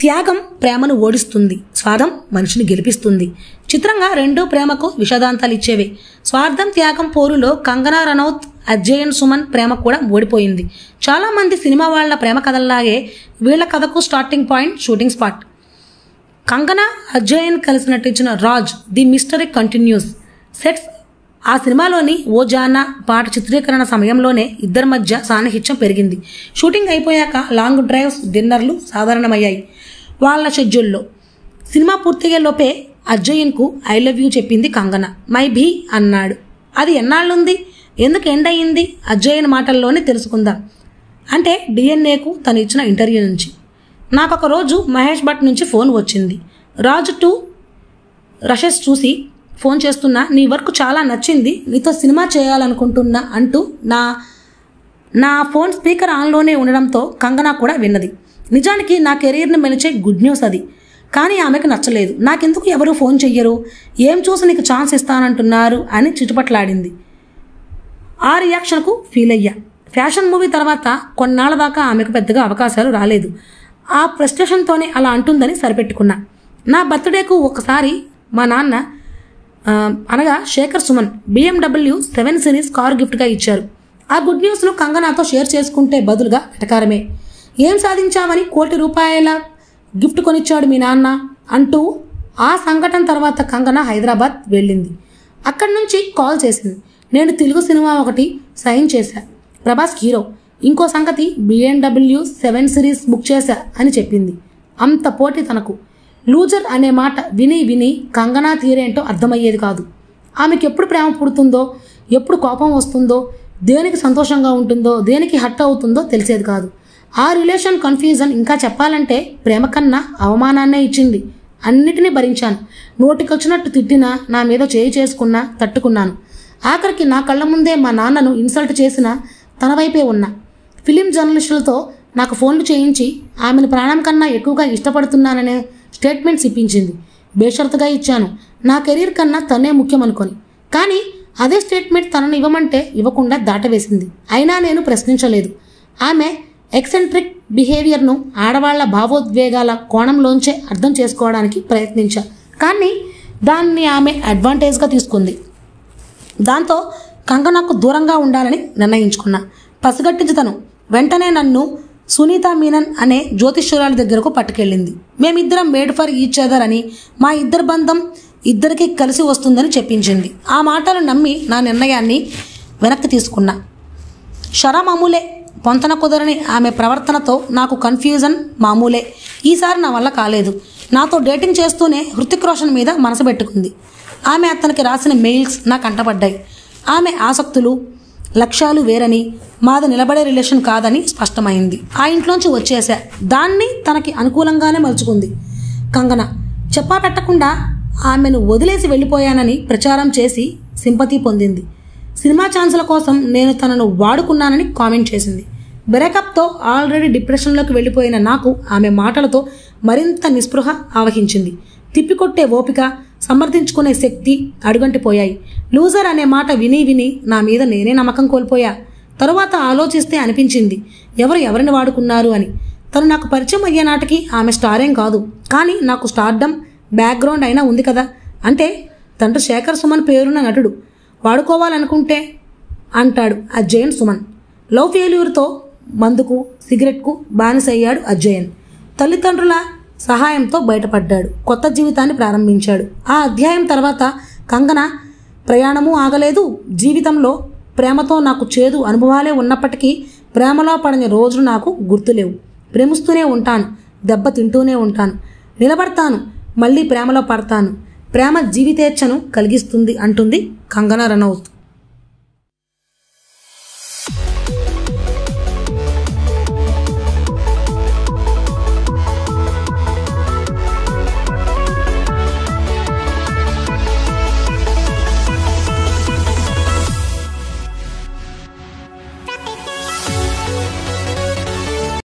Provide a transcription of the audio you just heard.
త్యాగం ప్రేమను ఓడిస్తుంది స్వార్థం మనిషిని గెలిపిస్తుంది చిత్రంగా రెండు ప్రేమకు విషాదాంతాలు ఇచ్చేవే స్వార్థం త్యాగం పోరులో కంగనా రనౌత్ అజయన్ సుమన్ ప్రేమ కూడా ఓడిపోయింది చాలా మంది సినిమా వాళ్ళ ప్రేమ కథల్లాగే వీళ్ళ కథకు starting point shooting spot Kangana అజయన్ కలిసి నటించిన Raaz the mystery continues sets ఆ సినిమాలోని ఓ జానా పాట చిత్రీకరణ సమయంలోనే ఇద్దరి మధ్య సాన్నిహిత్యం పెరిగింది షూటింగ్ అయిపోయాక లాంగ్ డ్రైవ్స్ డిన్నర్లు సాధారణమయ్యాయి వాళ్ళ షెడ్యూల్లో సినిమా పూర్తయ్యే లోపే అజయన్కు ఐ లవ్ యూ చెప్పింది కంగన మై భీ అన్నాడు అది ఎన్నాళ్ళుంది ఎందుకు ఎండ్ అయ్యింది అజయన్ మాటల్లోనే తెలుసుకుందాం అంటే డిఎన్ఏకు తను ఇచ్చిన ఇంటర్వ్యూ నుంచి నాకు ఒక రోజు మహేష్ భట్ నుంచి ఫోన్ వచ్చింది రాజు టూ రషెస్ చూసి ఫోన్ చేస్తున్నా నీ వర్క్ చాలా నచ్చింది నీతో సినిమా చేయాలనుకుంటున్నా అంటూ నా నా ఫోన్ స్పీకర్ ఆన్లోనే ఉండడంతో కంగనా కూడా విన్నది నిజానికి నా కెరీర్ని మెలిచే గుడ్ న్యూస్ అది కానీ ఆమెకు నచ్చలేదు నాకెందుకు ఎవరు ఫోన్ చెయ్యరు ఏం చూసి నీకు ఛాన్స్ ఇస్తానంటున్నారు అని చిటుపట్లాడింది ఆ రియాక్షన్కు ఫీల్ అయ్యా ఫ్యాషన్ మూవీ తర్వాత కొన్నాళ్ళ దాకా ఆమెకు పెద్దగా అవకాశాలు రాలేదు ఆ ఫ్రస్ట్రేషన్తోనే అలా అంటుందని సరిపెట్టుకున్నా నా బర్త్డేకు ఒకసారి మా నాన్న ఆ, అనగా Shekhar Suman BMW seven series car గిఫ్ట్గా ఇచ్చారు ఆ గుడ్ న్యూస్ను కంగనాతో షేర్ చేసుకుంటే బదులుగా వెటకారమే ఏం సాధించావని కోటి రూపాయల గిఫ్ట్ కొనిచ్చాడు మీ నాన్న అంటూ ఆ సంఘటన తర్వాత కంగన హైదరాబాద్ వెళ్ళింది అక్కడి నుంచి కాల్ చేసింది నేను తెలుగు సినిమా ఒకటి సైన్ చేశా ప్రభాస్ హీరో ఇంకో సంగతి బిఎండబ్ల్యూ సెవెన్ సిరీస్ బుక్ చేశా అని చెప్పింది అంత పోటీ తనకు లూజర్ అనే మాట విని విని కంగనా తీరేంటో అర్థమయ్యేది కాదు ఆమెకి ఎప్పుడు ప్రేమ పుడుతుందో ఎప్పుడు కోపం వస్తుందో దేనికి సంతోషంగా ఉంటుందో దేనికి హట్ అవుతుందో తెలిసేది కాదు ఆ రిలేషన్ కన్ఫ్యూజన్ ఇంకా చెప్పాలంటే ప్రేమ కన్నా అవమానాన్నే ఇచ్చింది అన్నిటినీ భరించాను నోటికొచ్చినట్టు తిట్టినా నా మీద చేయి చేసుకున్నా తట్టుకున్నాను ఆఖరికి నా కళ్ళ ముందే మా నాన్నను ఇన్సల్ట్ చేసినా తన వైపే ఉన్నా ఫిలిం జర్నలిస్టులతో నాకు ఫోన్లు చేయించి ఆమెను ప్రాణం కన్నా ఎక్కువగా ఇష్టపడుతున్నాననే స్టేట్మెంట్స్ ఇప్పించింది బేషరతుగా ఇచ్చాను నా కెరీర్ కన్నా తనే ముఖ్యం అనుకొని కానీ అదే స్టేట్మెంట్ తనను ఇవ్వమంటే ఇవ్వకుండా దాటవేసింది అయినా నేను ప్రశ్నించలేదు ఆమె ఎక్సెంట్రిక్ బిహేవియర్ను ఆడవాళ్ల భావోద్వేగాల కోణంలోంచే అర్థం చేసుకోవడానికి ప్రయత్నించా కానీ దాన్ని ఆమె అడ్వాంటేజ్గా తీసుకుంది దాంతో కంగనకు దూరంగా ఉండాలని నిర్ణయించుకున్నా పసిగట్టించి తను వెంటనే నన్ను సునీత మీనన్ అనే జ్యోతిష్యురాలి దగ్గరకు పట్టుకెళ్ళింది మేమిద్దరం మేడ్ ఫర్ ఈచ్ అదర్ అని మా ఇద్దరి బంధం ఇద్దరికి కలిసి వస్తుందని చెప్పించింది ఆ మాటలు నమ్మి నా నిర్ణయాన్ని వెనక్కి తీసుకున్నా షరా మామూలే పొంతన కుదరని ఆమె ప్రవర్తనతో నాకు కన్ఫ్యూజన్ మామూలే ఈసారి నా వల్ల కాలేదు నాతో డేటింగ్ చేస్తూనే హృతిక్ రోషన్ మీద మనసు పెట్టుకుంది ఆమె అతనికి రాసిన మెయిల్స్ నాకు అంటపడ్డాయి ఆమె ఆసక్తులు లక్ష్యాలు వేరని మాది నిలబడే రిలేషన్ కాదని స్పష్టమైంది ఆ ఇంట్లోంచి వచ్చేసా దాన్ని తనకి అనుకూలంగానే మలుచుకుంది కంగన చెప్పా పెట్టకుండా ఆమెను వదిలేసి వెళ్ళిపోయానని ప్రచారం చేసి సింపతి పొందింది సినిమా ఛాన్సుల కోసం నేను తనను వాడుకున్నానని కామెంట్ చేసింది బ్రేకప్తో ఆల్రెడీ డిప్రెషన్లోకి వెళ్ళిపోయిన నాకు ఆమె మాటలతో మరింత నిస్పృహ ఆవహించింది తిప్పికొట్టే ఓపిక సమర్థించుకునే శక్తి అడుగంటిపోయాయి లూజర్ అనే మాట విని విని నా మీద నేనే నమ్మకం కోల్పోయా తరువాత ఆలోచిస్తే అనిపించింది ఎవరు ఎవరిని వాడుకున్నారు అని తను నాకు పరిచయం అయ్యే నాటికి ఆమె స్టారేం కాదు కానీ నాకు స్టార్డమ్ బ్యాక్గ్రౌండ్ అయినా ఉంది కదా అంటే తండ్రి శేఖర్ సుమన్ పేరున్న నటుడు వాడుకోవాలనుకుంటే అంటాడు అజయన్ సుమన్ లవ్ ఫెయిల్యూర్తో మందుకు సిగరెట్కు బానిసయ్యాడు అజయన్ తల్లిదండ్రుల సహాయంతో బయటపడ్డాడు కొత్త జీవితాన్ని ప్రారంభించాడు ఆ అధ్యాయం తర్వాత కంగన ప్రయాణము ఆగలేదు జీవితంలో ప్రేమతో నాకు చేదు అనుభవాలే ఉన్నప్పటికీ ప్రేమలో పడిన రోజులు నాకు గుర్తులేవు ప్రేమిస్తూనే ఉంటాను దెబ్బ తింటూనే ఉంటాను నిలబడతాను మళ్ళీ ప్రేమలో పడతాను ప్రేమ జీవితేచ్ఛను కలిగిస్తుంది అంటుంది కంగనా రనౌత్